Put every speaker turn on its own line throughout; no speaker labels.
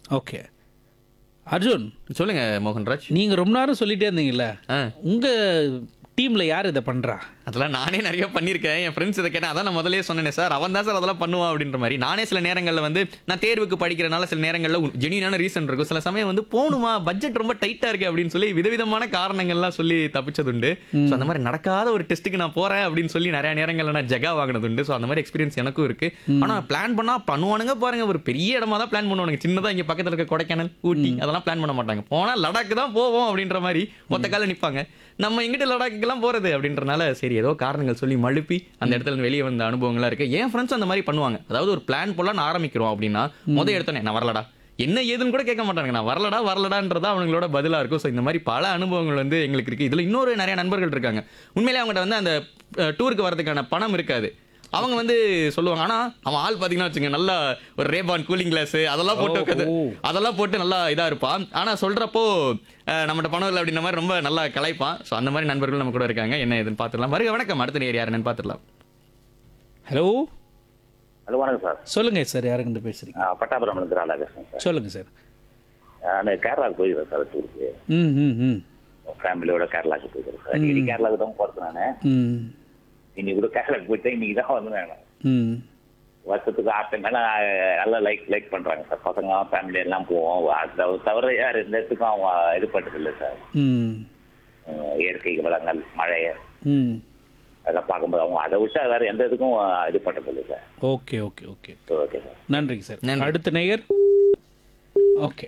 Okay Arjun
சொல்லுங்க மோகன்ராஜ்
நீங்க ரொம்ப நேரம் சொல்லிட்டே இருந்தீங்கல்ல
ஆ.
உங்க டீம்ல யார் இதை பண்றா
அதெல்லாம் நானே நிறைய பண்ணியிருக்கேன் என் ஃப்ரெண்ட்ஸ் இதை கேட்டேன் அதான் நான் முதல்லயே சொன்னேனே சார் அவன் தான் சார் அதெல்லாம் பண்ணுவான் அப்படின்ற மாதிரி நானே சில நேரங்களில் வந்து நான் தேர்வுக்கு படிக்கிறனால சில நேரங்களில் ஜெனியூனான ரீசன் இருக்கும் சில சமயம் வந்து போகணுமா பட்ஜெட் ரொம்ப டைட்டா இருக்கு அப்படின்னு சொல்லி விதவிதமான காரணங்கள்லாம் சொல்லி தப்பிச்சதுண்டு ஸோ அந்த மாதிரி நடக்காத ஒரு டெஸ்ட்டுக்கு நான் போறேன் அப்படின்னு சொல்லி நிறைய நேரங்களில் நான் ஜெகா வாங்கினதுண்டு ஸோ அந்த மாதிரி எக்ஸ்பீரியன்ஸ் எனக்கும் இருக்கு ஆனா பிளான் பண்ணா பண்ணுவானுங்க பாருங்க ஒரு பெரிய இடமா தான் பிளான் பண்ணுவானுங்க சின்னதா இங்க பக்கத்துல இருக்க கொடைக்கானல் ஊட்டி அதெல்லாம் பிளான் பண்ண மாட்டாங்க போனா லடாக் தான் போவோம் அப்படின்ற மாதிரி மொத்த கால நிப்பாங்க நம்ம எங்கிட்ட லடாக்குக்கெல்லாம் போறது அப்படின்றனால சரி ஏதோ காரணங்கள் சொல்லி மழுப்பி அந்த இடத்துல இருந்து வெளியே வந்த அனுபவங்கள்லாம் இருக்கு என் ஃப்ரெண்ட்ஸ் அந்த மாதிரி பண்ணுவாங்க அதாவது ஒரு பிளான் போலான்னு ஆரம்பிக்கிறோம் அப்படின்னா முத எடுத்தோன்னே நான் வரலடா என்ன ஏதுன்னு கூட கேட்க மாட்டாங்க நான் வரலடா வரலடான்றதா அவங்களோட பதிலா இருக்கும் ஸோ இந்த மாதிரி பல அனுபவங்கள் வந்து எங்களுக்கு இருக்கு இதுல இன்னொரு நிறைய நண்பர்கள் இருக்காங்க உண்மையிலே அவங்ககிட்ட வந்து அந்த டூருக்கு வரதுக்கான பணம் இருக்காது அவங்க வந்து சொல்லுவாங்க ஆனா அவன் ஆள் பாத்தீங்கன்னா வச்சுங்க நல்லா ஒரு ரேபான் கூலிங் கிளாஸ் அதெல்லாம் போட்டு உட்காந்து
ஓ.
அதெல்லாம் போட்டு நல்லா இதா இருப்பான் ஆனா சொல்றப்போ அஹ், நம்மகிட்ட பணம் இல்லை அப்படின்ற மாதிரி ரொம்ப நல்லா கலாய்ப்பான் ஸோ அந்த மாதிரி நண்பர்கள் நம்ம கூட இருக்காங்க என்ன ஏதுன்னு பார்த்துடலாம் வருக வணக்கம் அடுத்த நேர் யாருன்னு பார்த்துடலாம்
ஹலோ
ஹலோ வணக்கம் சார்
சொல்லுங்க சார் யாருக்கிட்ட பேசுறீங்க
ஆ, பட்டாபுரம் ராதாகிருஷ்ணன் சார்
சொல்லுங்க சார்
நான் கேரளாவுக்கு போயிருக்கேன் சார் டூருக்கு
ம் ம் ம்
ஃபேமிலியோட கேரளாவுக்கு போயிருக்கேன் சார் இன்னைக்கு கேரளாவுக்கு தான் போகிறது நான்
ம்
இன்னைக்கு கூட கேரளாவுக்கு போயிட்டேன் இன்னைக்கு தான் வந்து நான்
ம்
வருஷத்துக்கு ஆட்ட மேல நல்லா லைக் லைக் பண்றாங்க சார் பசங்க ஃபேமிலி எல்லாம் போவோம் அதை தவிர யார் எந்த இடத்துக்கும் அவங்க இது பண்றதில்லை சார்
ம்
அஹ் இயற்கை வளங்கள் மழை
ம்
அதெல்லாம் பார்க்கும்போது அவங்க அதை விட்டா வேற எந்த இதுக்கும் இது பண்றதில்லை sir
okay okay okay
okay sir
நன்றிங்க சார்
நன்றி.
அடுத்த நேயர் ஓகே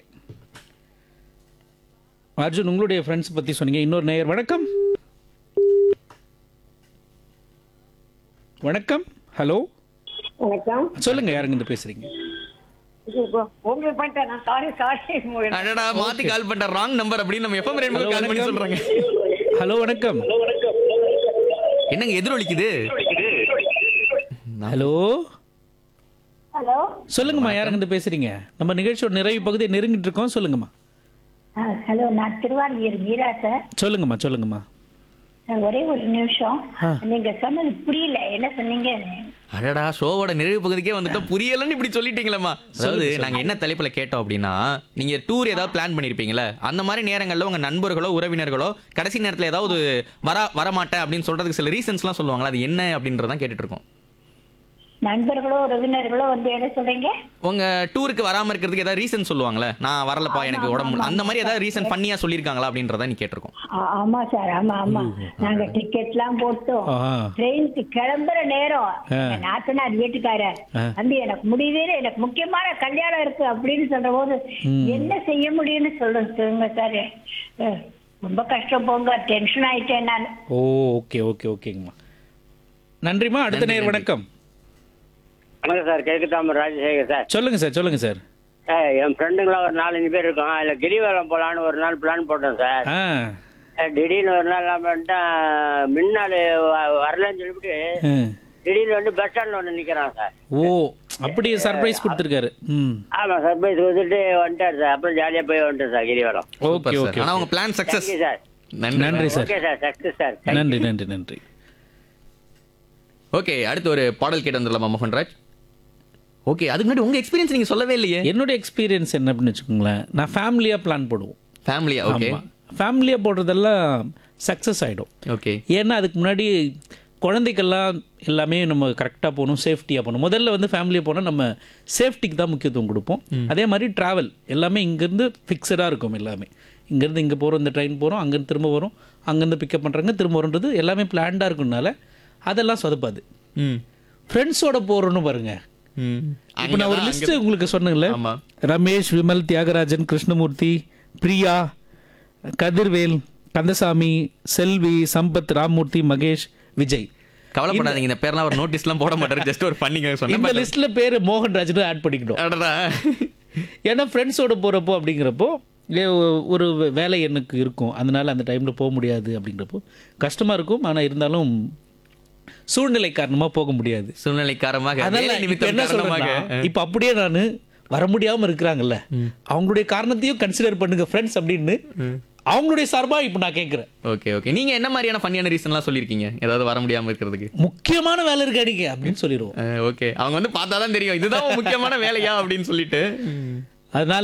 அர்ஜுன் உங்களுடைய ஃப்ரெண்ட்ஸ் பத்தி சொன்னீங்க இன்னொரு நேயர் வணக்கம் வணக்கம் ஹலோ
வணக்கம்
சொல்லுங்க யாருங்க இருந்து பேசுறீங்க
உங்களுக்கு பண்ணிட்டேன் நான் சாரி சாரி
அடடா மாத்தி கால் பண்ற ராங் நம்பர் அப்படின்னு நம்ம எஃப்எம் ரெண்டு கால் பண்ணி சொல்றாங்க
ஹலோ வணக்கம்
என்னங்க எதிரொலிக்குது
ஹலோ
ஹலோ
சொல்லுங்கம்மா யாருங்க இருந்து பேசுறீங்க நம்ம நிகழ்ச்சியோட நிறைவு பகுதியை நெருங்கிட்டு இருக்கோம் சொல்லுங்கம்மா
ஹலோ நான் திருவாரூர் மீரா சார்
சொல்லுங்கம்மா சொல்லுங்கம்மா
சார், ஒரே ஒரு நிமிஷம்
ஆ.
நீங்க சொன்னது புரியல என்ன சொன்னீங்க
அடடா ஷோவோட நிறைவு பகுதிக்கே வந்துட்டோம் புரியலன்னு இப்படி சொல்லிட்டீங்களேம்மா அதாவது நாங்க என்ன தலைப்புல கேட்டோம் அப்படின்னா நீங்க டூர் ஏதாவது பிளான் பண்ணிருப்பீங்களா அந்த மாதிரி நேரங்கள்ல உங்க நண்பர்களோ உறவினர்களோ கடைசி நேரத்துல ஏதாவது வர வரமாட்டேன் அப்படின்னு சொல்றதுக்கு சில ரீசன்ஸ்லாம் சொல்லுவாங்களா அது என்ன அப்படின்றதான் கேட்டுட்டு இருக்கோம்
நண்பர்களோ உறவினர்களோ வந்து என்ன சொல்றீங்க
உங்க டூருக்கு வராம இருக்கிறதுக்கு ஏதாவது ரீசன் சொல்லுவாங்களே நான் வரலப்பா எனக்கு உடம்பு முடியல. அந்த மாதிரி ஏதாவது ரீசன் பண்ணியா சொல்லியிருக்காங்களா அப்படின்றத நீ கேட்டிருக்கோம்
ஆ- ஆமா சார் ஆமா ஆமா நாங்க டிக்கெட் எல்லாம் போட்டோம்
ஆ.
ட்ரெயினுக்கு கிளம்புற நேரம்
ஆ.
எங்க நாத்தனார் வீட்டுக்காரர்
ஆ.
வந்து எனக்கு முடியவே இல்லை, எனக்கு முக்கியமான கல்யாணம் இருக்கு அப்படின்னு சொல்ற போது என்ன செய்ய முடியும்னு சொல்லுங்க சொல்லுங்க சார் அஹ், ரொம்ப கஷ்டம் போங்க டென்ஷன் ஆயிட்டேன் நான்
ஓ ஓகே ஓகே ஓகேங்கம்மா நன்றிம்மா அடுத்த
நன்றி,
நேர்
நன்றி.
வணக்கம்
வணக்கம் சார் கேக்குதாம ராஜசேகர் சார்
சொல்லுங்க சார் சொல்லுங்க சார்
சார் என் ஃப்ரெண்டுங்களாம் ஒரு நாலஞ்சு பேர் இருக்கோம் அதில் கிரிவலம் போகலான்னு ஒரு நாள் பிளான் போட்டோம் சார்
ஆ
அஹ் திடீர்னு ஒரு நாள் என்ன பண்ணிட்டேன் முன்னாள் வரலன்னு சொல்லிவிட்டு
ஆ.
திடீர்னு வந்து பஸ் ஸ்டாண்டில் ஒன்று நிற்கிறான் சார்
ஓ அப்படியே சர்ப்ரைஸ் கொடுத்துருக்காரு ம்
ஆமாம் சர்ப்ரைஸ் கொடுத்துட்டு வந்துட்டார் சார் அப்புறம் ஜாலியாக போய் வந்துட்டேன் சார் கிரிவலம்
ஓகே
Super, sir.
ஓகே
ஆனா உங்க பிளான் சக்சஸ்
தேங்க்யூ சார்
நன்றி
நன்றி sir
okay sir success sir
நன்றி நன்றி நன்றி
ஓகே அடுத்து ஒரு பாடல் கேட்டு வந்துடலாமா மோகன்ராஜ் ஓகே அதுக்கு முன்னாடி உங்க எக்ஸ்பீரியன்ஸ் நீங்க சொல்லவே இல்லையே
என்னோட எக்ஸ்பீரியன்ஸ் என்ன அப்படின்னு வச்சுக்கோங்களேன் நான் ஃபேமிலியாக பிளான் போடுவோம்
ஃபேமிலியா ஓகே
ஆமாம் ஃபேமிலியாக போடுறதெல்லாம் சக்ஸஸ் ஆகிடும்
ஓகே
ஏன்னா அதுக்கு முன்னாடி குழந்தைக்கெல்லாம் எல்லாமே நம்ம கரெக்டாக போகணும் சேஃப்டியாக போகணும் முதல்ல வந்து ஃபேமிலியாக போனால் நம்ம சேஃப்டிக்கு தான் முக்கியத்துவம் கொடுப்போம் அதே மாதிரி ட்ராவல் எல்லாமே இங்கேருந்து ஃபிக்ஸடாக இருக்கும் எல்லாமே இங்கேருந்து இங்கே போகிறோம் இந்த ட்ரெயின் போகிறோம் அங்கேருந்து திரும்ப வரும் அங்கேருந்து பிக்கப் பண்ணுறாங்க திரும்ப வரோன்றது எல்லாமே பிளான்டாக இருக்கும்னால அதெல்லாம் சொதப்பாது
ம்
ஃப்ரெண்ட்ஸோட போகிறோன்னு பாருங்க
ம்
இப்போ நான் ஒரு லிஸ்ட் உங்களுக்கு சொன்னேன்ல
ஆமா.
ரமேஷ் விமல் தியாகராஜன் கிருஷ்ணமூர்த்தி பிரியா கதிர்வேல் கந்தசாமி செல்வி சம்பத் ராம்மூர்த்தி மகேஷ் விஜய்
கவலைப்படாதீங்க இந்த பேர்லாம் ஒரு நோட்டீஸ்லாம் போட மாட்டாரு ஜஸ்ட் ஒரு பண்ணிங்க சொன்னேன்
இந்த
but-
லிஸ்ட்ல பேரு மோகன்ராஜ் ஆட் பண்ணிக்கணும்
அடடா.
ஏன்னா ஃப்ரெண்ட்ஸோட போறப்போ அப்படிங்கிறப்போ ஏ, ஒ- ஒரு வே- வேலை எனக்கு இருக்கும் அதனால அந்த டைம்ல போக முடியாது அப்படிங்கிறப்போ கஷ்டமா இருக்கும் ஆனா இருந்தாலும் சூழ்நிலை காரணமா போக முடியாது
சூழ்நிலை காரணமாக
அதனால
வேலை
இப்ப
நிமித்தம்
என்ன
காரணமாக
சொல்றேன்னா இப்ப அப்படியே நானு வர முடியாம இருக்கிறாங்கல்ல அவங்களுடைய காரணத்தையும் கன்சிடர் பண்ணுங்க ஃப்ரெண்ட்ஸ் அப்படின்னு அவங்களுடைய சார்பா இப்ப நான் கேட்கிறேன்
ஓகே ஓகே நீங்க என்ன மாதிரியான ஃபன்னியான ரீசன்லாம் சொல்லியிருக்கீங்க ஏதாவது வர முடியாம இருக்கிறதுக்கு
முக்கியமான வேலை இருக்கு அடிக்க அப்படின்னு சொல்லிடுவோம்
ஓகே அவங்க வந்து பார்த்தாதான் தெரியும் இதுதான் உன் முக்கியமான வேலையா அப்படின்னு சொல்லிட்டு
அதனால